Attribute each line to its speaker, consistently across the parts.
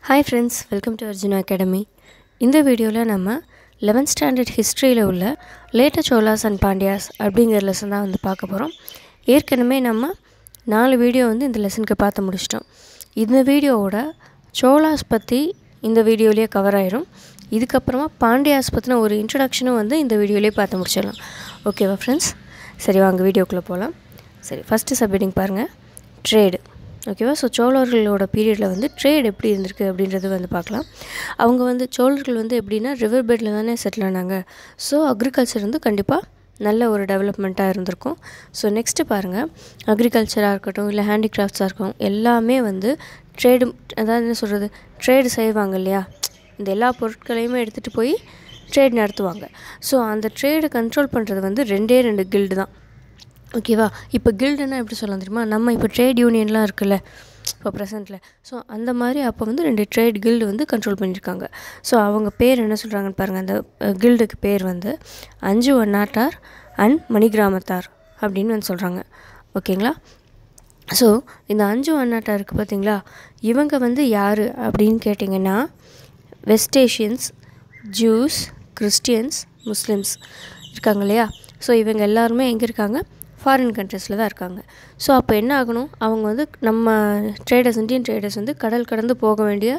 Speaker 1: hi friends welcome to Arjuna academy இந்த வீடியோவில் நம்ம லெவன்த் ஸ்டாண்டர்ட் ஹிஸ்ட்ரியில் உள்ள லேட்ட சோலாஸ் அண்ட் பாண்டியாஸ் அப்படிங்கிற லெசன் தான் வந்து பார்க்க போகிறோம் ஏற்கனவே நம்ம நாலு வீடியோ வந்து இந்த லெசனுக்கு பார்த்து முடிச்சிட்டோம் இந்த வீடியோவோட சோலாஸ் பற்றி இந்த வீடியோலேயே கவர் ஆயிரும் இதுக்கப்புறமா பாண்டியாஸ் பற்றின ஒரு இன்ட்ரடக்ஷனும் வந்து இந்த வீடியோலேயே பார்த்து முடிச்சிடலாம் ஓகேவா ஃப்ரெண்ட்ஸ் சரி வாங்க வீடியோக்குள்ளே போகலாம் சரி ஃபஸ்ட்டு சப்ஹெட்டிங் பாருங்கள் ட்ரேடு ஓகேவா ஸோ சோழர்களோட பீரியடில் வந்து ட்ரேட் எப்படி இருந்திருக்கு அப்படின்றது வந்து பார்க்கலாம் அவங்க வந்து சோழர்கள் வந்து எப்படின்னா ரிவர் பெட்டில் தானே செட்டில் ஆனாங்க ஸோ அக்ரிகல்ச்சர் வந்து கண்டிப்பாக நல்ல ஒரு டெவலப்மெண்ட்டாக இருந்திருக்கும் ஸோ நெக்ஸ்ட்டு பாருங்கள் அக்ரிகல்ச்சராக இருக்கட்டும் இல்லை ஹேண்டிகிராஃப்ட்ஸாக இருக்கட்டும் எல்லாமே வந்து ட்ரேடு அதாவது என்ன சொல்கிறது ட்ரேடு செய்வாங்க இல்லையா இந்த எல்லா பொருட்களையுமே எடுத்துகிட்டு போய் ட்ரேட் நடத்துவாங்க ஸோ அந்த ட்ரேடை கண்ட்ரோல் பண்ணுறது வந்து ரெண்டே ரெண்டு கில்டு தான் ஓகேவா இப்போ கில்டுன்னா எப்படி சொல்லலாம் தெரியுமா நம்ம இப்போ ட்ரேட் யூனியன்லாம் இருக்குல்ல இப்போ ப்ரெசென்ட்டில் ஸோ அந்த மாதிரி அப்போ வந்து ரெண்டு ட்ரேட் கில்டு வந்து கண்ட்ரோல் பண்ணியிருக்காங்க ஸோ அவங்க பேர் என்ன சொல்கிறாங்கன்னு பாருங்கள் அந்த கில்டுக்கு பேர் வந்து அஞ்சு ஒன்னாட்டார் அண்ட் மணிகிராமத்தார் அப்படின்னு வந்து சொல்கிறாங்க ஓகேங்களா ஸோ இந்த அஞ்சு ஒன்னாட்டாருக்கு பார்த்தீங்களா இவங்க வந்து யார் அப்படின்னு கேட்டிங்கன்னா West Asians Jews Christians Muslims இருக்காங்க இல்லையா ஸோ இவங்க எல்லாருமே எங்கே இருக்காங்க ஃபாரின் கண்ட்ரீஸில் தான் இருக்காங்க ஸோ அப்போ என்ன ஆகணும் அவங்க வந்து நம்ம ட்ரேடர்ஸ் இந்தியன் ட்ரேடர்ஸ் வந்து கடல் கடந்து போக வேண்டிய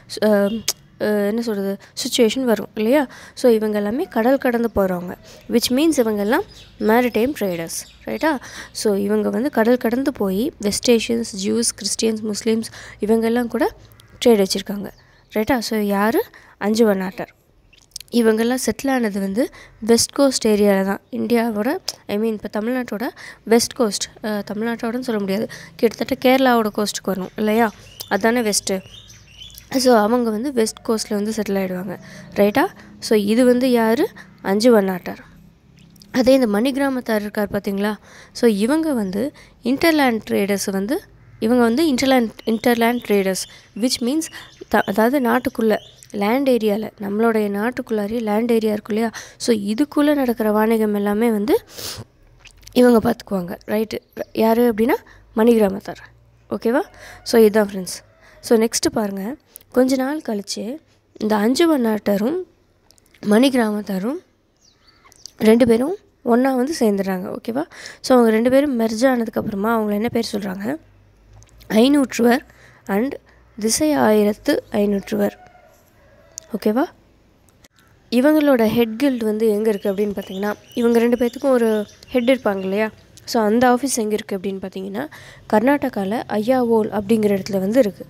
Speaker 1: என்ன சொல்கிறது சுச்சுவேஷன் வரும் இல்லையா ஸோ இவங்க எல்லாமே கடல் கடந்து போகிறவங்க விச் மீன்ஸ் இவங்கெல்லாம் மேரிடைம் ட்ரேடர்ஸ் ரைட்டா ஸோ இவங்க வந்து கடல் கடந்து போய் West Asians Jews Christians Muslims இவங்கெல்லாம் கூட ட்ரேட் வச்சுருக்காங்க ரைட்டா ஸோ யார் அஞ்சு வண்ணாட்டர் இவங்கெல்லாம் செட்டில் ஆனது வந்து வெஸ்ட் கோஸ்ட் ஏரியாவில் தான் இந்தியாவோட ஐ மீன் இப்போ தமிழ்நாட்டோட வெஸ்ட் கோஸ்ட் தமிழ்நாட்டோடன்னு சொல்ல முடியாது கிட்டத்தட்ட கேரளாவோட கோஸ்ட்டுக்கு வரணும் இல்லையா அதுதானே வெஸ்ட்டு ஸோ அவங்க வந்து வெஸ்ட் கோஸ்ட்டில் வந்து செட்டில் ஆகிடுவாங்க ரைட்டா ஸோ இது வந்து யார் அஞ்சு வண்ணாட்டார் அதே இந்த மணி கிராமத்தார் இருக்கார் பார்த்தீங்களா ஸோ இவங்க வந்து இன்டர்லேண்ட் ட்ரேடர்ஸ் வந்து இவங்க வந்து hinterland hinterland traders which means the அதாவது நாட்டுக்குள்ளே லேண்ட் ஏரியாவில் நம்மளுடைய நாட்டுக்குள்ளாரே லேண்ட் ஏரியா இருக்கும் இல்லையா ஸோ இதுக்குள்ளே நடக்கிற வாணிகம் எல்லாமே வந்து இவங்க பார்த்துக்குவாங்க ரைட்டு யார் அப்படின்னா மணி கிராமத்தார் ஓகேவா ஸோ இதுதான் ஃப்ரெண்ட்ஸ் ஸோ நெக்ஸ்ட்டு பாருங்கள் கொஞ்ச நாள் கழித்து இந்த அஞ்சு வண்ணாட்டரும் மணி கிராமத்தாரும் ரெண்டு பேரும் ஒன்றா வந்து சேர்ந்துடுறாங்க ஓகேவா ஸோ அவங்க ரெண்டு பேரும் மெர்ஜ் ஆனதுக்கப்புறமா அவங்கள என்ன பேர் சொல்கிறாங்க ஐநூற்றுவர் அண்ட் திசை ஆயிரத்து ஐநூற்றுவர் ஓகேவா இவங்களோட ஹெட் கில்ட் வந்து எங்கே இருக்குது அப்படின்னு பார்த்தீங்கன்னா இவங்க ரெண்டு பேர்த்துக்கும் ஒரு ஹெட் இருப்பாங்க இல்லையா ஸோ அந்த ஆஃபீஸ் எங்கே இருக்குது அப்படின்னு பார்த்தீங்கன்னா கர்நாடகாவில் ஐயாவோல் அப்படிங்கிற இடத்துல வந்து இருக்குது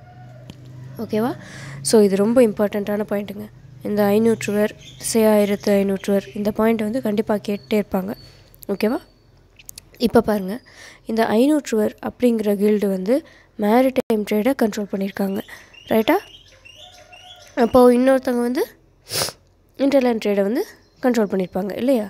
Speaker 1: ஓகேவா ஸோ இது ரொம்ப இம்பார்ட்டண்ட்டான பாயிண்ட்டுங்க இந்த ஐநூற்றுவர் ஆயிரத்து ஐநூற்றுவர் இந்த பாயிண்ட் வந்து கண்டிப்பாக கேட்டே இருப்பாங்க ஓகேவா இப்போ பாருங்கள் இந்த ஐநூற்றுவர் அப்படிங்கிற கில்டு வந்து மேரிடைம் ட்ரேடை கண்ட்ரோல் பண்ணியிருக்காங்க ரைட்டா அப்போது இன்னொருத்தவங்க வந்து இன்டர்லேண்ட் ட்ரேடை வந்து கண்ட்ரோல் பண்ணியிருப்பாங்க இல்லையா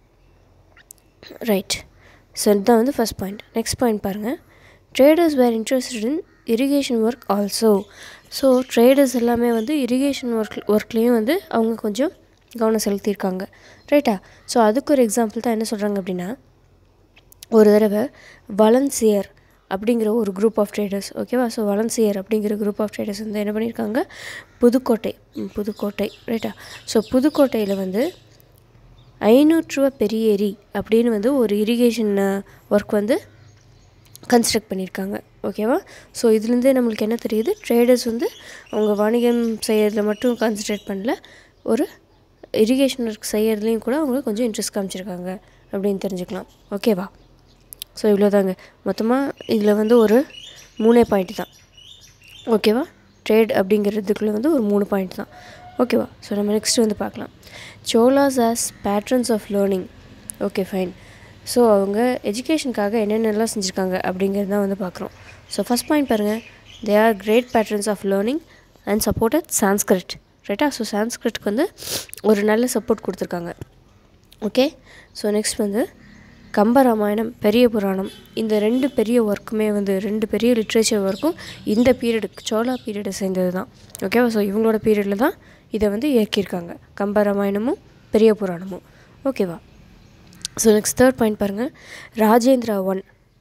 Speaker 1: ரைட் ஸோ இதுதான் வந்து ஃபஸ்ட் பாயிண்ட் நெக்ஸ்ட் பாயிண்ட் பாருங்கள் traders were interested in irrigation work also so traders எல்லாமே வந்து இரிகேஷன் ஒர்க் ஒர்க்லேயும் வந்து அவங்க கொஞ்சம் கவனம் செலுத்தியிருக்காங்க ரைட்டா ஸோ அதுக்கு ஒரு எக்ஸாம்பிள் தான் என்ன சொல்கிறாங்க அப்படின்னா ஒரு தடவை வலன்சியர் அப்படிங்கிற ஒரு குரூப் ஆஃப் ட்ரேடர்ஸ் ஓகேவா ஸோ வலன்சியர் அப்படிங்கிற குரூப் ஆஃப் ட்ரேடர்ஸ் வந்து என்ன பண்ணியிருக்காங்க புதுக்கோட்டை புதுக்கோட்டை ரைட்டா ஸோ புதுக்கோட்டையில் வந்து ஐநூற்றுவ பெரியேரி அப்படின்னு வந்து ஒரு இரிகேஷன் ஒர்க் வந்து கன்ஸ்ட்ரக்ட் பண்ணியிருக்காங்க ஓகேவா ஸோ இதுலேருந்தே நம்மளுக்கு என்ன தெரியுது ட்ரேடர்ஸ் வந்து அவங்க வணிகம் செய்கிறதுல மட்டும் கான்சன்ட்ரேட் பண்ணல ஒரு இரிகேஷன் ஒர்க் செய்கிறதுலையும் கூட அவங்க கொஞ்சம் இன்ட்ரெஸ்ட் காமிச்சிருக்காங்க அப்படின்னு தெரிஞ்சுக்கலாம் ஓகேவா ஸோ இவ்வளோதாங்க மொத்தமாக இதில் வந்து ஒரு மூணே பாயிண்ட் தான் ஓகேவா ட்ரேட் அப்படிங்கிறதுக்குள்ளே வந்து ஒரு மூணு பாயிண்ட் தான் ஓகேவா ஸோ நம்ம நெக்ஸ்ட் வந்து பார்க்கலாம் Cholas as patrons of learning okay fine so அவங்க எஜுகேஷனுக்காக என்னென்னலாம் செஞ்சுருக்காங்க அப்படிங்கிறது தான் வந்து பார்க்குறோம் ஸோ ஃபஸ்ட் பாயிண்ட் பாருங்கள் they are great patrons of learning and supported Sanskrit ரைட்டா ஸோ சான்ஸ்கிரிட்க்கு வந்து ஒரு நல்ல சப்போர்ட் கொடுத்துருக்காங்க ஓகே ஸோ நெக்ஸ்ட் வந்து கம்பராமாயணம் பெரிய புராணம் இந்த ரெண்டு பெரிய ஒர்க்குமே வந்து ரெண்டு பெரிய லிட்ரேச்சர் ஒர்க்கும் இந்த பீரியடுக்கு சோழா பீரியடை சேர்ந்தது தான் ஓகேவா ஸோ இவங்களோட பீரியடில் தான் இதை வந்து இயக்கியிருக்காங்க கம்பராமாயணமும் பெரிய புராணமும் ஓகேவா ஸோ நெக்ஸ்ட் தேர்ட் பாயிண்ட் பாருங்கள் ராஜேந்திரா ஒன்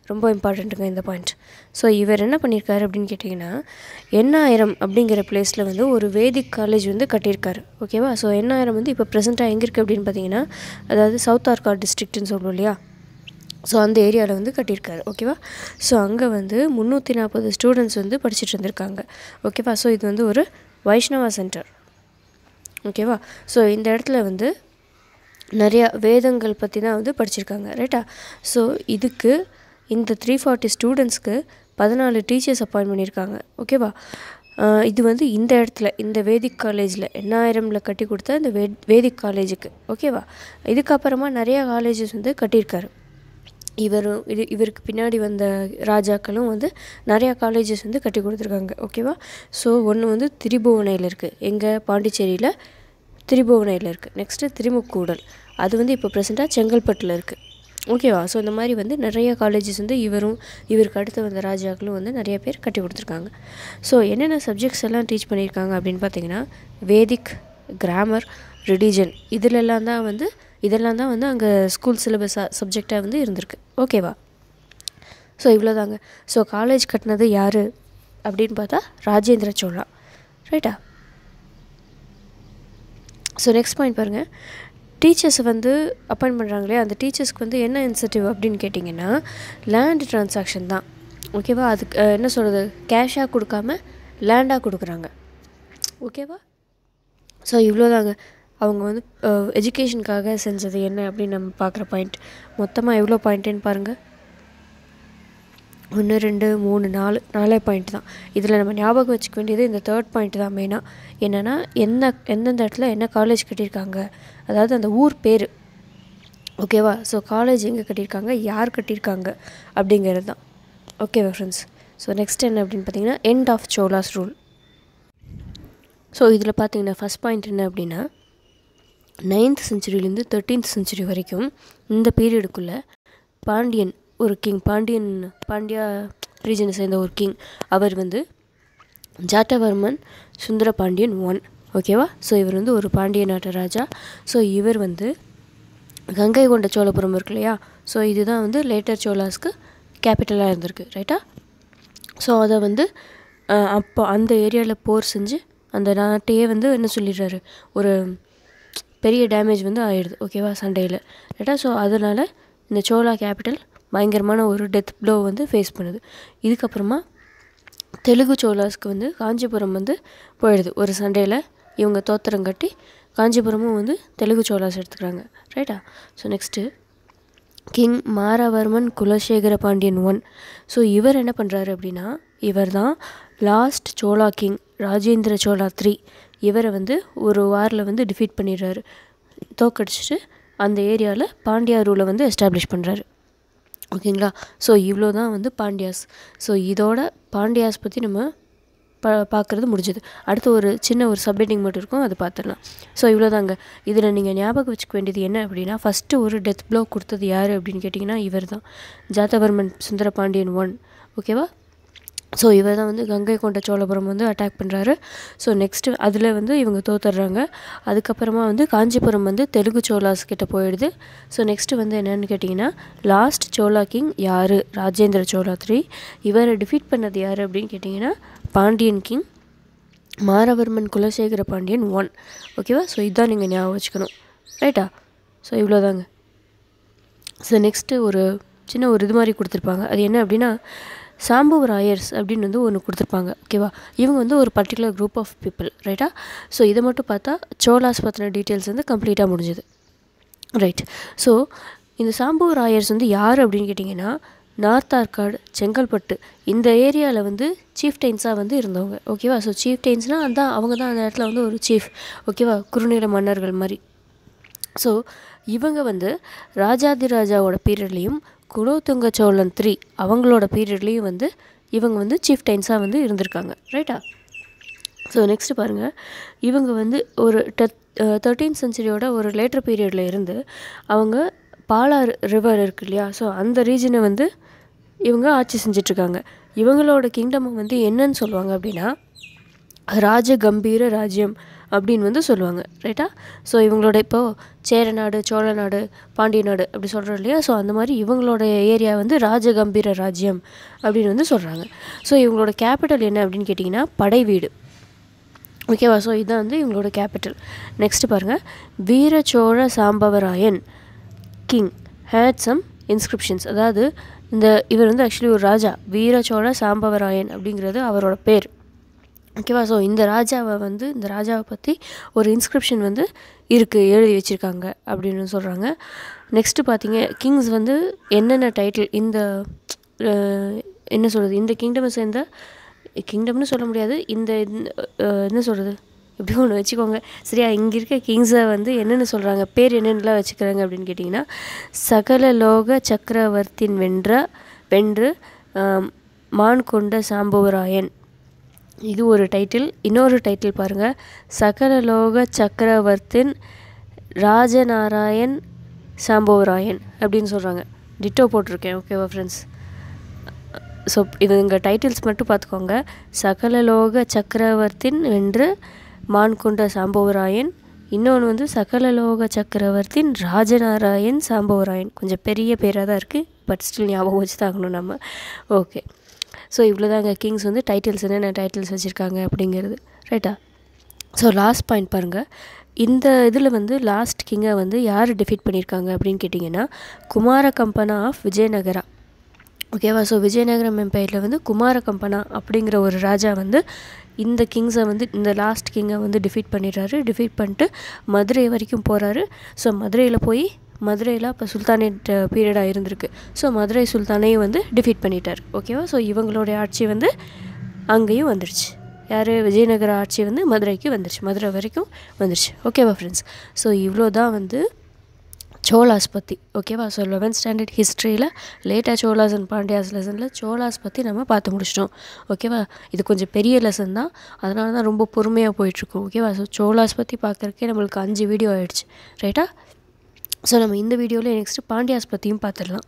Speaker 1: ரொம்ப இம்பார்ட்டண்ட்டுங்க இந்த பாயிண்ட் ஸோ இவர் என்ன பண்ணியிருக்காரு அப்படின்னு கேட்டிங்கன்னா எண்ணாயிரம் அப்படிங்கிற பிளேஸில் வந்து ஒரு வேதிக் காலேஜ் வந்து கட்டியிருக்காரு ஓகேவா ஸோ எண்ணாயிரம் வந்து இப்போ ப்ரெசென்ட்டாக எங்கே இருக்குது அப்படின்னு பார்த்தீங்கன்னா அதாவது சவுத் ஆர்காட் டிஸ்ட்ரிக்ட்னு சொல்லுவோம் இல்லையா ஸோ அந்த ஏரியாவில் வந்து கட்டியிருக்காரு ஓகேவா ஸோ அங்கே வந்து முந்நூற்றி நாற்பது ஸ்டூடெண்ட்ஸ் வந்து படிச்சுட்டு இருந்திருக்காங்க ஓகேவா ஸோ இது வந்து ஒரு வைஷ்ணவா சென்டர் ஓகேவா ஸோ இந்த இடத்துல வந்து நிறையா வேதங்கள் பற்றி தான் வந்து படிச்சிருக்காங்க ரைட்டா ஸோ இதுக்கு இந்த த்ரீ ஃபார்ட்டி ஸ்டூடெண்ட்ஸ்க்கு பதினாலு டீச்சர்ஸ் அப்பாயின்ட் பண்ணியிருக்காங்க ஓகேவா ஆஹ் இது வந்து இந்த இடத்துல இந்த வேதிக் காலேஜில் எண்ணாயிரமில் கட்டி கொடுத்த இந்த வே வேதிக் காலேஜுக்கு ஓகேவா இதுக்கப்புறமா நிறையா காலேஜஸ் வந்து கட்டியிருக்காரு இவரும் இது இவருக்கு பின்னாடி வந்த ராஜாக்களும் வந்து நிறையா காலேஜஸ் வந்து கட்டி கொடுத்துருக்காங்க ஓகேவா ஸோ ஒன்று வந்து திரிபுவனையில் இருக்குது எங்கள் பாண்டிச்சேரியில் திரிபுவனையில் இருக்குது நெக்ஸ்ட்டு திருமுக்கூடல் அது வந்து இப்போ ப்ரெசெண்ட்டாக செங்கல்பட்டில் இருக்குது ஓகேவா ஸோ இந்த மாதிரி வந்து நிறைய காலேஜஸ் வந்து இவரும் இவருக்கு அடுத்து வந்த ராஜாக்களும் வந்து நிறைய பேர் கட்டி கொடுத்துருக்காங்க ஸோ என்னென்ன சப்ஜெக்ட்ஸ் எல்லாம் டீச் பண்ணியிருக்காங்க அப்படின்னு பார்த்தீங்கன்னா வேதிக் கிராமர் ரிலிஜன் இதிலெல்லாம் தான் வந்து இதெல்லாம் தான் வந்து அங்கே ஸ்கூல் சிலபஸாக சப்ஜெக்டாக வந்து இருந்திருக்கு ஓகேவா ஸோ இவ்வளோதாங்க ஸோ காலேஜ் கட்டினது யார் அப்படின்னு பார்த்தா ராஜேந்திர சோழா ரைட்டா ஸோ நெக்ஸ்ட் பாயிண்ட் பாருங்கள் டீச்சர்ஸ் வந்து அப்பாயின்ட் பண்ணுறாங்களே அந்த டீச்சர்ஸ்க்கு வந்து என்ன இன்சென்டிவ் அப்படின்னு கேட்டிங்கன்னா லேண்ட் ட்ரான்சாக்ஷன் தான் ஓகேவா அதுக்கு அஹ், என்ன சொல்கிறது கேஷாக கொடுக்காம லேண்டாக கொடுக்குறாங்க ஓகேவா ஸோ இவ்வளோதாங்க அவங்க வந்து எஜுகேஷனுக்காக செஞ்சது என்ன அப்படின்னு நம்ம பார்க்குற பாயிண்ட் மொத்தமாக எவ்வளோ பாயிண்ட்டுன்னு பாருங்கள் ஒன்று ரெண்டு மூணு நாலு நாலே பாயிண்ட் தான் இதில் நம்ம ஞாபகம் வச்சுக்க வேண்டியது இந்த தேர்ட் பாயிண்ட் தான் மெயினாக என்னென்னா என்ன எந்தெந்த இடத்துல என்ன காலேஜ் கட்டியிருக்காங்க அதாவது அந்த ஊர் பேர் ஓகேவா ஸோ காலேஜ் எங்கே கட்டியிருக்காங்க யார் கட்டியிருக்காங்க அப்படிங்கிறது தான் ஓகேவா ஃப்ரெண்ட்ஸ் ஸோ நெக்ஸ்ட் என்ன அப்படின்னு பார்த்தீங்கன்னா end of Cholas rule so இதில் பார்த்தீங்கன்னா ஃபஸ்ட் பாயிண்ட் என்ன அப்படின்னா நைன்த் செஞ்சுரியிலேருந்து தேர்ட்டீன்த் செஞ்சுரி வரைக்கும் இந்த பீரியடுக்குள்ளே பாண்டியன் ஒரு கிங் பாண்டியன் பாண்டியா ரீஜனை சேர்ந்த ஒரு கிங் அவர் வந்து ஜாட்டவர்மன் சுந்தர பாண்டியன் ஒன் ஓகேவா ஸோ இவர் வந்து ஒரு பாண்டிய நாட்டு ராஜா ஸோ இவர் வந்து கங்கை கொண்ட சோழபுரம் இருக்கு இல்லையா ஸோ இதுதான் வந்து லேட்டர் சோலாஸ்க்கு கேபிட்டலாக இருந்திருக்கு ரைட்டா ஸோ அதை வந்து அஹ், அப்போ அந்த ஏரியாவில் போர் செஞ்சு அந்த நாட்டையே வந்து என்ன சொல்லிடுறாரு ஒரு பெரிய டேமேஜ் வந்து ஆயிடுது ஓகேவா சண்டையில் ரைட்டா ஸோ அதனால் இந்த சோலா கேபிட்டல் பயங்கரமான ஒரு டெத் ப்ளோ வந்து ஃபேஸ் பண்ணுது இதுக்கப்புறமா தெலுங்கு சோலாஸ்க்கு வந்து காஞ்சிபுரம் வந்து போயிடுது ஒரு சண்டையில் இவங்க தோத்திரம் கட்டி காஞ்சிபுரமும் வந்து தெலுங்கு சோலாஸ் எடுத்துக்கிறாங்க ரைட்டா so next king Maravarman Kulasekara Pandiyan one so இவர் என்ன பண்ணுறாரு அப்படின்னா இவர் தான் last Chola king Rajendra Chola three இவரை வந்து ஒரு வாரில் வந்து டிஃபீட் பண்ணிடுறாரு தோக்கடிச்சிட்டு அந்த ஏரியாவில் பாண்டியா ரூலை வந்து எஸ்டாப்ளிஷ் பண்ணுறாரு ஓகேங்களா ஸோ இவ்வளோ தான் வந்து பாண்டியாஸ் ஸோ இதோட பாண்டியாஸ் பற்றி நம்ம பா பார்க்குறது முடிஞ்சது அடுத்து ஒரு சின்ன ஒரு சப்ஹெட்டிங் மட்டும் இருக்கும் அது பார்த்துடலாம் ஸோ இவ்வளோதாங்க இதில் நீங்கள் ஞாபகம் வச்சுக்க வேண்டியது என்ன அப்படின்னா ஃபஸ்ட்டு ஒரு டெத் ப்ளோ கொடுத்தது யார் அப்படின்னு கேட்டிங்கன்னா இவர் தான் ஜாத்தவர்மன் சுந்தர பாண்டியன் ஒன் ஓகேவா ஸோ இவர் தான் வந்து கங்கை கொண்ட சோழபுரம் வந்து அட்டாக் பண்ணுறாரு ஸோ நெக்ஸ்ட்டு அதில் வந்து இவங்க தோத்துடுறாங்க அதுக்கப்புறமா வந்து காஞ்சிபுரம் வந்து தெலுங்கு சோலாஸ் கிட்ட போயிடுது ஸோ நெக்ஸ்ட்டு வந்து என்னன்னு கேட்டிங்கன்னா லாஸ்ட் சோலா கிங் யார் ராஜேந்திர சோலா த்ரீ இவரை டிஃபீட் பண்ணது யார் அப்படின்னு கேட்டிங்கன்னா பாண்டியன் கிங் மாரவர்மன் குலசேகர பாண்டியன் ஒன் ஓகேவா ஸோ இதுதான் நீங்கள் ஞாபகம் வச்சுக்கணும் ரைட்டா ஸோ இவ்வளோதாங்க ஸோ நெக்ஸ்ட்டு ஒரு சின்ன ஒரு இது மாதிரி கொடுத்துருப்பாங்க அது என்ன அப்படின்னா சாம்பவ ராயர்ஸ் அப்படின்னு வந்து ஒன்று கொடுத்துருப்பாங்க ஓகேவா இவங்க வந்து ஒரு பர்டிகுலர் குரூப் ஆஃப் பீப்புள் ரைட்டா ஸோ இதை மட்டும் பார்த்தா சோலாஸ் பற்றின டீட்டெயில்ஸ் வந்து கம்ப்ளீட்டாக முடிஞ்சுது ரைட் ஸோ இந்த சாம்பவ ராயர்ஸ் வந்து யார் அப்படின்னு கேட்டிங்கன்னா நார்த் ஆர்காடு செங்கல்பட்டு இந்த ஏரியாவில் வந்து சீஃப்டைன்ஸாக வந்து இருந்தவங்க ஓகேவா ஸோ சீஃப்டைன்ஸ்னால் அதான் அவங்க தான் அந்த இடத்துல வந்து ஒரு சீஃப் ஓகேவா குறுநில மன்னர்கள் மாதிரி ஸோ இவங்க வந்து ராஜாதிராஜாவோட பீரியட்லேயும் குலோத்துங்க சோழன் த்ரீ அவங்களோட பீரியட்லேயும் வந்து இவங்க வந்து சீஃப் டைன்ஸாக வந்து இருந்திருக்காங்க ரைட்டா ஸோ நெக்ஸ்ட்டு பாருங்கள் இவங்க வந்து ஒரு டெத் தேர்ட்டீன் சென்ச்சுரியோட ஒரு லேட்டர் பீரியடில் இருந்து அவங்க பாலார் ரிவர் இருக்கு இல்லையா ஸோ அந்த ரீஜனை வந்து இவங்க ஆட்சி செஞ்சிட்ருக்காங்க இவங்களோட கிங்டம் வந்து என்னன்னு சொல்லுவாங்க அப்படின்னா ராஜகம்பீர ராஜ்யம் அப்படின்னு வந்து சொல்லுவாங்க ரைட்டா ஸோ இவங்களோட இப்போது சேர நாடு சோழ நாடு பாண்டிய நாடு அப்படி சொல்கிறோம் இல்லையா ஸோ அந்த மாதிரி இவங்களோட ஏரியா வந்து ராஜகம்பீர ராஜ்யம் அப்படின்னு வந்து சொல்கிறாங்க ஸோ இவங்களோட கேபிட்டல் என்ன அப்படின்னு கேட்டிங்கன்னா படை வீடு ஓகேவா ஸோ இதுதான் வந்து இவங்களோட கேபிட்டல் நெக்ஸ்ட் பாருங்கள் Veerachola Sambavarayan king had some inscriptions அதாவது இந்த இவர் வந்து ஆக்சுவலி ஒரு ராஜா வீரச்சோழ சாம்பவராயன் அப்படிங்கிறது அவரோட பேர் ஓகேவா ஸோ இந்த ராஜாவை வந்து இந்த ராஜாவை பற்றி ஒரு இன்ஸ்கிரிப்ஷன் வந்து இருக்குது எழுதி வச்சுருக்காங்க அப்படின்னு சொல்கிறாங்க நெக்ஸ்ட்டு பார்த்தீங்க கிங்ஸ் வந்து என்னென்ன டைட்டில் இந்த அஹ், என்ன சொல்கிறது இந்த கிங்டமை சேர்ந்த கிங்டம்னு சொல்ல முடியாது இந்த இந்த, அஹ், என்ன சொல்கிறது எப்படி ஒன்று வச்சுக்கோங்க சரியா இங்கே இருக்க கிங்ஸை வந்து என்னென்னு சொல்கிறாங்க பேர் என்னென்னலாம் வச்சுக்கிறாங்க அப்படின்னு கேட்டிங்கன்னா சகல லோக சக்கரவர்த்தின் வென்ற வென்று ஆம், மான் கொண்ட சாம்பவராயன் இது ஒரு டைட்டில் இன்னொரு டைட்டில் பாருங்கள் சகல லோக சக்கரவர்த்தின் ராஜநாராயண் சாம்பவராயன் அப்படின்னு சொல்கிறாங்க டிட்டோ போட்டிருக்கேன் ஓகேவா ஃப்ரெண்ட்ஸ் ஸோ இவங்க டைட்டில்ஸ் மட்டும் பார்த்துக்கோங்க சகலலோக சக்கரவர்த்தின் வென்று மான் கொண்ட சாம்பவராயன் இன்னொன்று வந்து சகலலோக சக்கரவர்த்தின் ராஜநாராயண் சாம்பவராயன் கொஞ்சம் பெரிய பேராக தான் இருக்குது பட் ஸ்டில் ஞாபகம் வச்சு தாங்கணும் நம்ம ஓகே ஸோ இவ்வளோதாங்க கிங்ஸ் வந்து டைட்டில்ஸ் என்னென்ன டைட்டில்ஸ் வச்சுருக்காங்க அப்படிங்கிறது ரைட்டா ஸோ லாஸ்ட் பாயிண்ட் பாருங்கள் இந்த இதில் வந்து லாஸ்ட் கிங்கை வந்து யார் டிஃபீட் பண்ணியிருக்காங்க அப்படின்னு கேட்டிங்கன்னா குமார கம்பனா ஆஃப் விஜயநகரா ஓகேவா ஸோ விஜயநகரம் எம்பையரில் வந்து குமார கம்பனா அப்படிங்கிற ஒரு ராஜா வந்து இந்த கிங்ஸை வந்து இந்த லாஸ்ட் கிங்கை வந்து டிஃபீட் பண்ணிடுறாரு டிஃபீட் பண்ணிட்டு மதுரை வரைக்கும் போகிறாரு ஸோ மதுரையில் போய் மதுரையில் அப்போ சுல்தானேட் பீரியடாக இருந்திருக்கு ஸோ மதுரை சுல்தானையும் வந்து டிஃபீட் பண்ணிட்டார் ஓகேவா ஸோ இவங்களுடைய ஆட்சி வந்து அங்கேயும் வந்துருச்சு யார் விஜயநகர ஆட்சி வந்து மதுரைக்கு வந்துருச்சு மதுரை வரைக்கும் வந்துருச்சு ஓகேவா ஃப்ரெண்ட்ஸ் ஸோ இவ்வளோ தான் வந்து சோலாஸ் பற்றி ஓகேவா ஸோ லெவன்த் ஸ்டாண்டர்ட் ஹிஸ்ட்ரியில் லேட்டாக சோலாஸ் அண்ட் பாண்டியாஸ் லெசனில் சோலாஸ் பற்றி நம்ம பார்த்து முடிச்சிட்டோம் ஓகேவா இது கொஞ்சம் பெரிய லெசன் தான் அதனால தான் ரொம்ப பொறுமையாக போயிட்டுருக்கோம் ஓகேவா ஸோ சோலாஸ் பற்றி பார்க்குறக்கே நம்மளுக்கு அஞ்சு வீடியோ ஆயிடுச்சு ரைட்டா ஸோ நம்ம இந்த வீடியோவில் நெக்ஸ்ட்டு பாண்டியாஸ் பற்றியும் பார்த்துடலாம்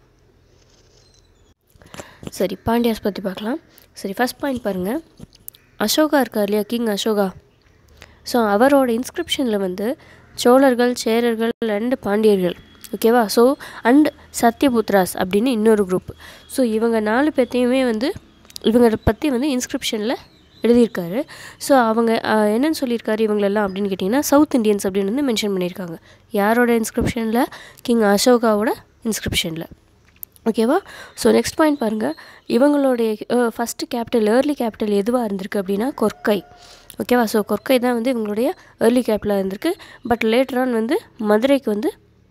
Speaker 1: சரி பாண்டியாஸ் பற்றி பார்க்கலாம் சரி ஃபஸ்ட் பாயிண்ட் பாருங்கள் அசோகா இருக்கார் இல்லையா கிங் அசோகா ஸோ அவரோட இன்ஸ்கிரிப்ஷனில் வந்து சோழர்கள் சேரர்கள் அண்ட் பாண்டியர்கள் ஓகேவா ஸோ அண்ட் சத்யபுத்ராஸ் அப்படின்னு இன்னொரு குரூப் ஸோ இவங்க நாலு பேர்த்தையுமே வந்து இவங்களை பற்றி வந்து இன்ஸ்கிரிப்ஷனில் எழுதியிருக்காரு ஸோ அவங்க அஹ், என்னன்னு சொல்லியிருக்காரு இவங்களெல்லாம் அப்படின்னு கேட்டிங்கன்னா சவுத் இந்தியன்ஸ் அப்படின்னு வந்து மென்ஷன் பண்ணியிருக்காங்க யாரோட இன்ஸ்கிரிப்ஷனில் கிங் அசோகாவோட இன்ஸ்கிரிப்ஷனில் ஓகேவா ஸோ நெக்ஸ்ட் பாயிண்ட் பாருங்கள் இவங்களுடைய ஃபஸ்ட்டு கேபிட்டல் ஏர்லி கேபிட்டல் எதுவாக இருந்திருக்கு அப்படின்னா கொர்க்கை ஓகேவா ஸோ கொர்க்கை தான் வந்து இவங்களுடைய ஏர்லி கேபிட்டலாக இருந்திருக்கு பட் லேட்டர் ஆன் வந்து மதுரைக்கு வந்து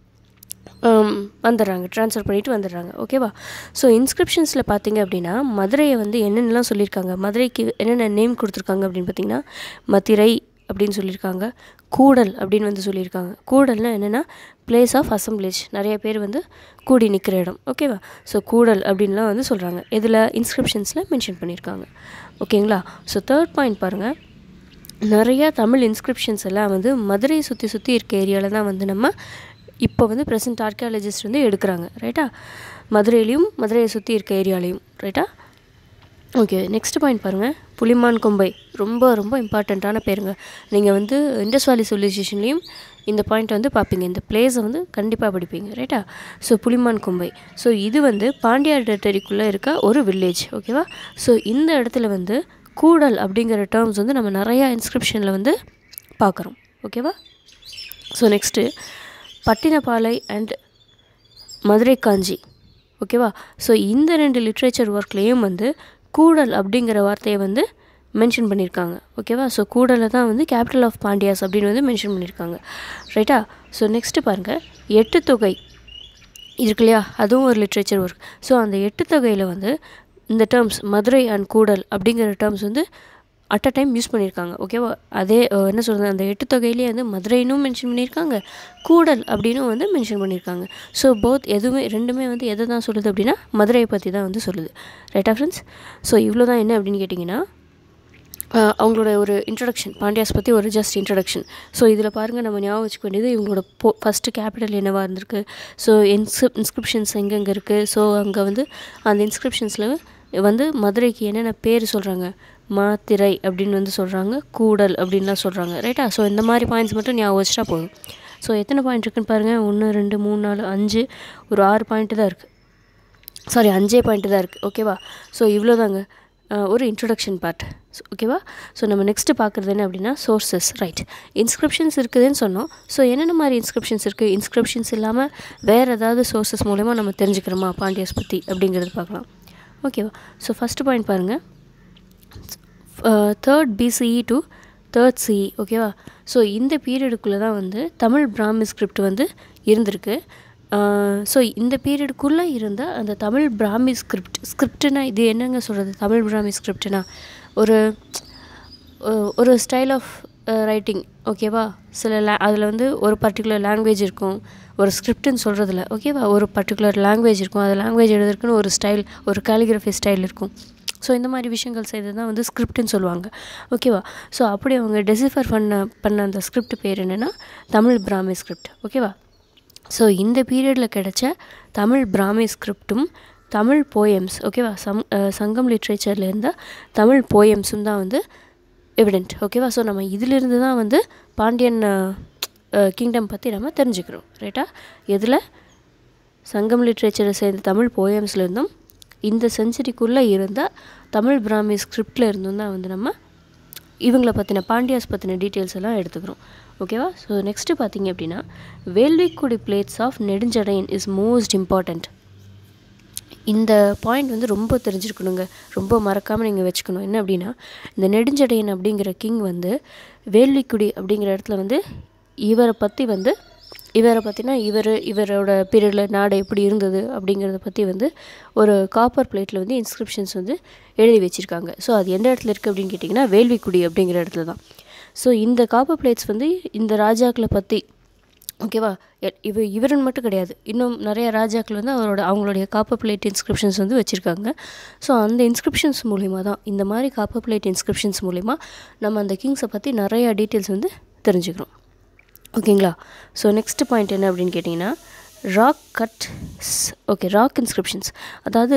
Speaker 1: ஆம், வந்துடுறாங்க ட்ரான்ஸ்ஃபர் பண்ணிட்டு வந்துடுறாங்க ஓகேவா ஸோ இன்ஸ்கிரிப்ஷன்ஸில் பார்த்தீங்க அப்படின்னா மதுரையை வந்து என்னென்னலாம் சொல்லியிருக்காங்க மதுரைக்கு என்னென்ன நேம் கொடுத்துருக்காங்க அப்படின்னு பார்த்தீங்கன்னா மதுரை அப்படின்னு சொல்லியிருக்காங்க கூடல் அப்படின்னு வந்து சொல்லியிருக்காங்க கூடல்னால் என்னென்னா பிளேஸ் ஆஃப் அசம்பிளேஜ் நிறைய பேர் வந்து கூடி நிற்கிற இடம் ஓகேவா ஸோ கூடல் அப்படின்லாம் வந்து சொல்கிறாங்க இதில் இன்ஸ்கிரிப்ஷன்ஸில் மென்ஷன் பண்ணியிருக்காங்க ஓகேங்களா ஸோ தேர்ட் பாயிண்ட் பாருங்கள் நிறையா தமிழ் இன்ஸ்கிரிப்ஷன்ஸ் எல்லாம் வந்து மதுரையை சுற்றி சுற்றி இருக்க ஏரியாவில் தான் வந்து நம்ம இப்போ வந்து ப்ரெசன்ட் ஆர்கியாலஜிஸ்ட் வந்து எடுக்கிறாங்க ரைட்டா மதுரையிலையும் மதுரையை சுற்றி இருக்க ஏரியாலையும் ரைட்டா ஓகே நெக்ஸ்ட் பாயிண்ட் பாருங்கள் புலிமான் கொம்பை ரொம்ப ரொம்ப இம்பார்ட்டண்ட்டான பேருங்க நீங்கள் வந்து இண்டஸ் வேலி சிவிலைசேஷன்லேயும் இந்த பாயிண்ட் வந்து பார்ப்பீங்க இந்த பிளேஸை வந்து கண்டிப்பாக படிப்பீங்க ரைட்டா ஸோ புலிமான் கொம்பை ஸோ இது வந்து பாண்டியார் டெரிட்டரிக்குள்ளே இருக்க ஒரு வில்லேஜ் ஓகேவா ஸோ இந்த இடத்துல வந்து கூடல் அப்படிங்கிற டேர்ம்ஸ் வந்து நம்ம நிறையா இன்ஸ்கிரிப்ஷனில் வந்து பார்க்குறோம் ஓகேவா so next Pattinappalai and Madurai Kanchi ஓகேவா ஸோ இந்த ரெண்டு லிட்ரேச்சர் ஒர்க்லேயும் வந்து கூடல் அப்படிங்கிற வார்த்தையை வந்து மென்ஷன் பண்ணியிருக்காங்க ஓகேவா ஸோ கூடலை தான் வந்து கேபிட்டல் ஆஃப் பாண்டியாஸ் அப்படின்னு வந்து மென்ஷன் பண்ணியிருக்காங்க ரைட்டா ஸோ நெக்ஸ்ட்டு பாருங்கள் எட்டு தொகை இருக்கு இல்லையா அதுவும் ஒரு லிட்ரேச்சர் ஒர்க் ஸோ அந்த எட்டு தொகையில் வந்து இந்த டேர்ம்ஸ் மதுரை அண்ட் கூடல் அப்படிங்கிற டேர்ம்ஸ் வந்து அட் அ டைம் யூஸ் பண்ணியிருக்காங்க ஓகேவா அதே அஹ், என்ன சொல்கிறது அந்த எட்டு தொகையிலே வந்து மதுரைனும் மென்ஷன் பண்ணியிருக்காங்க கூடல் அப்படின்னும் வந்து மென்ஷன் பண்ணியிருக்காங்க ஸோ போத் எதுவுமே ரெண்டுமே வந்து எதை தான் சொல்லுது அப்படின்னா மதுரையை பற்றி தான் வந்து சொல்லுது ரைட்டா ஃப்ரெண்ட்ஸ் ஸோ இவ்வளோ தான் என்ன அப்படின்னு கேட்டிங்கன்னா ஆஹ் அவங்களோட ஒரு இன்ட்ரடக்ஷன் பாண்டியாஸ் பற்றி ஒரு ஜஸ்ட் இன்ட்ரடக்ஷன் ஸோ இதில் பாருங்கள் நம்ம ஞாபகம் வச்சுக்க வேண்டியது இவங்களோட போ ஃபஸ்ட்டு கேபிட்டல் என்னவாக இருந்திருக்கு ஸோ இன்ஸ்கிரிப் இன்ஸ்கிரிப்ஷன்ஸ் எங்கெங்கே இருக்குது ஸோ அங்கே வந்து அந்த இன்ஸ்கிரிப்ஷன்ஸில் வந்து மதுரைக்கு என்னென்ன பேர் சொல்கிறாங்க மாத்திரை அப்படின்னு வந்து சொல்கிறாங்க கூடல் அப்படின்லாம் சொல்கிறாங்க ரைட்டா ஸோ இந்த மாதிரி பாயிண்ட்ஸ் மட்டும் ஞாபகம் வச்சிட்டா போதும் ஸோ எத்தனை பாயிண்ட் இருக்குன்னு பாருங்கள் ஒன்று ரெண்டு மூணு நாலு அஞ்சு ஒரு ஆறு பாயிண்ட்டு தான் இருக்குது சாரி அஞ்சே பாயிண்ட்டு தான் இருக்குது ஓகேவா ஸோ இவ்வளோ தாங்க ஒரு இன்ட்ரொடக்ஷன் பார்ட் ஓகேவா ஸோ நம்ம நெக்ஸ்ட்டு பார்க்குறது என்ன அப்படின்னா சோர்சஸ் ரைட் இன்ஸ்கிரிப்ஷன்ஸ் இருக்குதுன்னு சொன்னோம் ஸோ என்னென்ன மாதிரி இன்ஸ்கிரிப்ஷன்ஸ் இருக்குது இன்ஸ்கிரிப்ஷன்ஸ் இல்லாமல் வேறு ஏதாவது சோர்சஸ் மூலயமா நம்ம தெரிஞ்சுக்கிறோமா பாண்டியாஸ் பற்றி அப்படிங்கிறது பார்க்கலாம் ஓகேவா ஸோ ஃபஸ்ட்டு பாயிண்ட் பாருங்கள் third BCE to third CE ஓகேவா ஸோ இந்த பீரியடுக்குள்ளே தான் வந்து தமிழ் பிராமி ஸ்கிரிப்ட் வந்து இருந்திருக்கு ஸோ இந்த பீரியடுக்குள்ளே இருந்த அந்த தமிழ் பிராமி ஸ்கிரிப்ட் ஸ்கிரிப்டுனா இது என்னங்க சொல்கிறது தமிழ் பிராமி ஸ்கிரிப்டுனா ஒரு ஒரு ஸ்டைல் ஆஃப் ரைட்டிங் ஓகேவா சில லே அதில் வந்து ஒரு பர்டிகுலர் லாங்குவேஜ் இருக்கும் ஒரு ஸ்கிரிப்டுன்னு சொல்கிறதில்ல ஓகேவா ஒரு பர்டிகுலர் லாங்குவேஜ் இருக்கும் அது லாங்குவேஜ் எழுதுறதுக்குன்னு ஒரு ஸ்டைல் ஒரு கேலிகிராஃபி ஸ்டைல் இருக்கும் ஸோ இந்த மாதிரி விஷயங்கள் செய்தது தான் வந்து ஸ்கிரிப்டுன்னு சொல்லுவாங்க ஓகேவா ஸோ அப்படி அவங்க டெசிஃபர் பண்ண பண்ண அந்த ஸ்கிரிப்ட் பேர் என்னென்னா தமிழ் பிராமி ஸ்கிரிப்ட் ஓகேவா ஸோ இந்த பீரியடில் கிடைச்ச தமிழ் பிராமி ஸ்கிரிப்டும் தமிழ் போயம்ஸ் ஓகேவா சம் சங்கம் லிட்ரேச்சரில் இருந்த தமிழ் போயம்ஸும் தான் வந்து எவிடென்ட் ஓகேவா ஸோ நம்ம இதிலிருந்து தான் வந்து பாண்டியன் கிங்டம் பற்றி நம்ம தெரிஞ்சுக்கிறோம் ரைட்டா எதில் சங்கம் லிட்ரேச்சரை சேர்ந்த தமிழ் போயம்ஸ்லேருந்தும் இந்த செஞ்சுரிக்குள்ளே இருந்த தமிழ் பிராமி ஸ்கிரிப்டில் இருந்தும் தான் வந்து நம்ம இவங்களை பற்றின பாண்டியாஸ் பற்றின டீட்டெயில்ஸ் எல்லாம் எடுத்துக்கிறோம் ஓகேவா ஸோ நெக்ஸ்ட்டு பார்த்தீங்க அப்படின்னா Velvikudi plates of Nedunchadaiyan is most important இந்த பாயிண்ட் வந்து ரொம்ப தெரிஞ்சிருக்கணுங்க ரொம்ப மறக்காமல் நீங்கள் வச்சுக்கணும் என்ன அப்படின்னா இந்த நெடுஞ்சடையன் அப்படிங்கிற கிங் வந்து வேள்விக்குடி அப்படிங்கிற இடத்துல வந்து இவரை பற்றி வந்து இவரை பற்றினா இவர் இவரோட பீரியடில் நாடு எப்படி இருந்தது அப்படிங்கிறத பற்றி வந்து ஒரு காப்பர் பிளேட்டில் வந்து இன்ஸ்கிரிப்ஷன்ஸ் வந்து எழுதி வச்சுருக்காங்க ஸோ அது எந்த இடத்துல இருக்குது அப்படின்னு கேட்டிங்கன்னா வேள்விக்குடி அப்படிங்கிற இடத்துல தான் ஸோ இந்த காப்பர் பிளேட்ஸ் வந்து இந்த ராஜாக்களை பற்றி ஓகேவா இவ இவருன்னு மட்டும் கிடையாது இன்னும் நிறைய ராஜாக்கள் வந்து அவரோட அவங்களுடைய காப்பர் பிளேட் இன்ஸ்கிரிப்ஷன்ஸ் வந்து வச்சுருக்காங்க ஸோ அந்த இன்ஸ்கிரிப்ஷன்ஸ் மூலிமா தான் இந்த மாதிரி காப்பர் பிளேட் இன்ஸ்கிரிப்ஷன்ஸ் மூலிமா நம்ம அந்த கிங்ஸை பற்றி நிறையா டீட்டெயில்ஸ் வந்து தெரிஞ்சுக்கிறோம் ஓகேங்களா ஸோ நெக்ஸ்ட் பாயிண்ட் என்ன அப்படின்னு கேட்டிங்கன்னா rock cut okay rock inscriptions அதாவது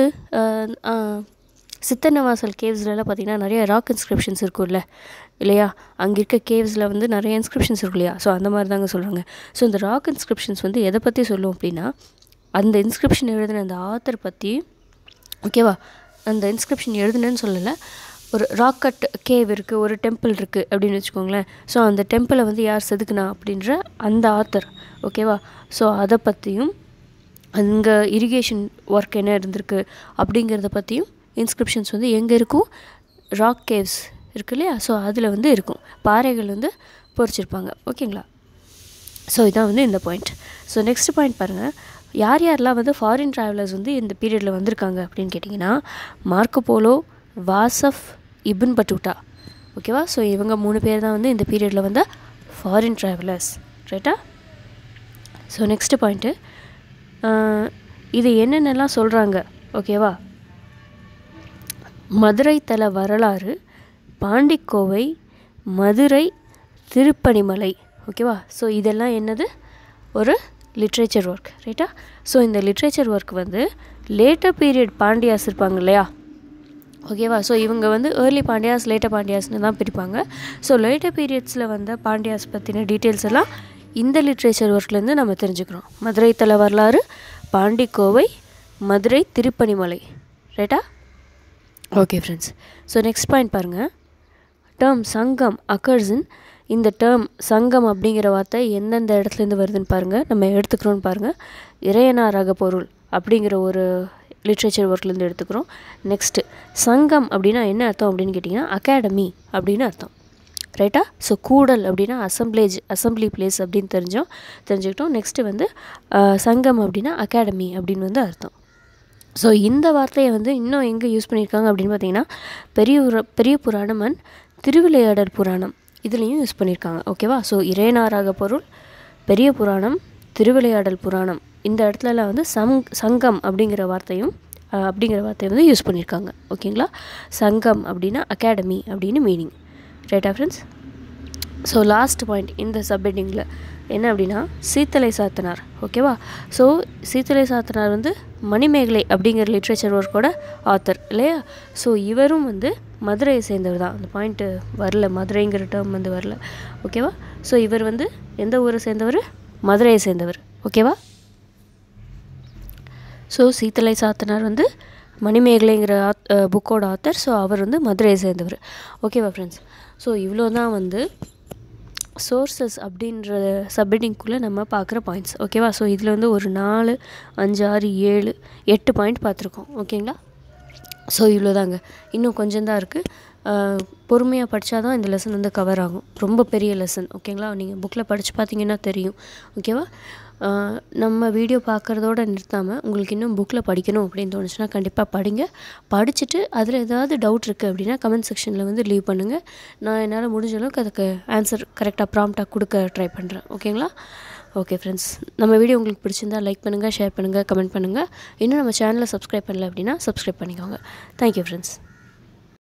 Speaker 1: சித்தன்னவாசல் கேவ்ஸ்லலாம் பார்த்திங்கன்னா நிறைய ராக் இன்ஸ்கிரிப்ஷன்ஸ் இருக்கும்ல இல்லையா அங்கே இருக்க கேவ்ஸில் வந்து நிறைய இன்ஸ்கிரிப்ஷன்ஸ் இருக்கும் இல்லையா ஸோ அந்த மாதிரி தாங்க சொல்கிறாங்க ஸோ இந்த ராக் இன்ஸ்கிரிப்ஷன்ஸ் வந்து எதை பற்றி சொல்லும் அப்படின்னா அந்த இன்ஸ்கிரிப்ஷன் எழுதின அந்த ஆத்தர் பற்றி ஓகேவா அந்த இன்ஸ்கிரிப்ஷன் எழுதுனேன்னு சொல்லலை ஒரு ராக் கட் கேவ் இருக்குது ஒரு டெம்பிள் இருக்குது அப்படின்னு வச்சுக்கோங்களேன் ஸோ அந்த டெம்பிளை வந்து யார் செதுக்குனா அப்படின்ற அந்த ஆத்தர் ஓகேவா ஸோ அதை பற்றியும் அங்கே இரிகேஷன் ஒர்க் என்ன இருந்திருக்கு அப்படிங்கிறத பற்றியும் இன்ஸ்கிரிப்ஷன்ஸ் வந்து எங்கே இருக்கும் ராக் கேவ்ஸ் இருக்கு இல்லையா ஸோ அதில் வந்து இருக்கும் பாறைகள் வந்து பொறிச்சிருப்பாங்க ஓகேங்களா ஸோ இதான் வந்து இந்த பாயிண்ட் ஸோ நெக்ஸ்ட் பாயிண்ட் பாருங்கள் யார் யாரெல்லாம் வந்து ஃபாரின் ட்ராவலர்ஸ் வந்து இந்த பீரியடில் வந்திருக்காங்க அப்படின்னு கேட்டிங்கன்னா Marco Polo Wassaf Ibn Battuta ஓகேவா ஸோ இவங்க மூணு பேர் தான் வந்து இந்த பீரியடில் வந்த ஃபாரின் ட்ராவலர்ஸ் ரைட்டா ஸோ நெக்ஸ்ட்டு பாயிண்ட்டு இது என்னென்னலாம் சொல்கிறாங்க ஓகேவா மதுரை தல வரலாறு பாண்டிக்கோவை மதுரை திருப்பணிமலை ஓகேவா ஸோ இதெல்லாம் என்னது ஒரு லிட்ரேச்சர் ஒர்க் ரைட்டா ஸோ இந்த லிட்ரேச்சர் ஒர்க் வந்து லேட்டர் பீரியட் பாண்டியாஸ் இருப்பாங்க இல்லையா ஓகேவா ஸோ இவங்க வந்து ஏர்லி பாண்டியாஸ் லேட்டர் பாண்டியாஸ்னு தான் பிரிப்பாங்க ஸோ லேட்டர் பீரியட்ஸில் வந்த பாண்டியாஸ் பற்றின டீட்டெயில்ஸ் எல்லாம் இந்த லிட்ரேச்சர் ஒர்க்லேருந்து நம்ம தெரிஞ்சுக்கிறோம் மதுரை தல வரலாறு பாண்டிக்கோவை மதுரை திருப்பணிமலை ரைட்டா okay friends so next point பாருங்கள் டேர்ம் சங்கம் அக்கர்ஸின் இந்த டேர்ம் சங்கம் அப்படிங்கிற வார்த்தை எந்தெந்த இடத்துலேருந்து வருதுன்னு பாருங்கள் நம்ம எடுத்துக்கிறோன்னு பாருங்கள் இறையனா ரக பொருள் அப்படிங்கிற ஒரு லிட்ரேச்சர் ஒர்க்லேருந்து எடுத்துக்கிறோம் நெக்ஸ்ட்டு சங்கம் அப்படின்னா என்ன அர்த்தம் அப்படின்னு கேட்டிங்கன்னா அகாடமி அப்படின்னு அர்த்தம் ரைட்டா ஸோ கூடல் அப்படின்னா அசம்பிளேஜ் அசம்பிளி பிளேஸ் அப்படின்னு தெரிஞ்சோம் தெரிஞ்சுக்கிட்டோம் நெக்ஸ்ட்டு வந்து சங்கம் அப்படின்னா அகாடமி அப்படின்னு வந்து அர்த்தம் ஸோ இந்த வார்த்தையை வந்து இன்னும் எங்கே யூஸ் பண்ணியிருக்காங்க அப்படின்னு பார்த்தீங்கன்னா பெரிய பெரிய புராணம் அண்ட் திருவிளையாடல் புராணம் இதுலேயும் யூஸ் பண்ணியிருக்காங்க ஓகேவா ஸோ இறையனாராக பொருள் பெரிய புராணம் திருவிளையாடல் புராணம் இந்த இடத்துலலாம் வந்து சங் சங்கம் அப்படிங்கிற வார்த்தையும் அப்படிங்கிற வார்த்தையை வந்து யூஸ் பண்ணியிருக்காங்க ஓகேங்களா சங்கம் அப்படின்னா அகாடமி அப்படின்னு மீனிங் ரைட்டா ஃப்ரெண்ட்ஸ் ஸோ லாஸ்ட் பாயிண்ட் இந்த சப்ஹெட்டிங்கில் என்ன அப்படின்னா சீத்தலை சாத்தனார் ஓகேவா ஸோ சீத்தலை சாத்தனார் வந்து மணிமேகலை அப்படிங்கிற லிட்ரேச்சர் ஒர்க்கோட ஆத்தர் இல்லையா ஸோ இவரும் வந்து மதுரையை சேர்ந்தவர் தான் அந்த பாயிண்ட்டு வரல மதுரைங்கிற டேர்ம் வந்து வரல ஓகேவா ஸோ இவர் வந்து எந்த ஊரை சேர்ந்தவர் மதுரையை சேர்ந்தவர் ஓகேவா ஸோ சீத்தலை சாத்தனார் வந்து மணிமேகலைங்கிற ஆத் புக்கோட ஆத்தர் ஸோ அவர் வந்து மதுரையை சேர்ந்தவர் ஓகேவா ஃப்ரெண்ட்ஸ் ஸோ இவ்வளோ தான் வந்து சோர்சஸ் அப்படின்ற சப்ஹெட்டிங்குள்ளே நம்ம பார்க்குற பாயிண்ட்ஸ் ஓகேவா ஸோ இதில் வந்து ஒரு நாலு அஞ்சு ஆறு ஏழு எட்டு பாயிண்ட் பார்த்துருக்கோம் ஓகேங்களா ஸோ இவ்வளோ தாங்க இன்னும் கொஞ்சம் தான் இருக்குது பொறுமையாக படித்தா தான் இந்த லெசன் வந்து கவர் ஆகும் ரொம்ப பெரிய லெசன் ஓகேங்களா நீங்கள் புக்கில் படித்து பார்த்தீங்கன்னா தெரியும் ஓகேவா நம்ம வீடியோ பார்க்குறதோட நிறுத்தாமல் உங்களுக்கு இன்னும் புக்கில் படிக்கணும் அப்படின்னு தோணுச்சுன்னா கண்டிப்பாக படிங்க படிச்சுட்டு அதில் ஏதாவது டவுட் இருக்குது அப்படின்னா கமெண்ட் செக்ஷனில் வந்து லீவ் பண்ணுங்கள் நான் என்னால் முடிஞ்ச அளவுக்கு அதுக்கு ஆன்சர் கரெக்டாக ப்ராம்ப்டாக கொடுக்க ட்ரை பண்ணுறேன் ஓகேங்களா ஓகே ஃப்ரெண்ட்ஸ் நம்ம வீடியோ உங்களுக்கு பிடிச்சிருந்தா லைக் பண்ணுங்கள் ஷேர் பண்ணுங்கள் கமெண்ட் பண்ணுங்கள் இன்னும் நம்ம சேனலை சப்ஸ்கிரைப் பண்ணல அப்படின்னா சப்ஸ்கிரைப் பண்ணிக்கோங்க தேங்க்யூ ஃப்ரெண்ட்ஸ்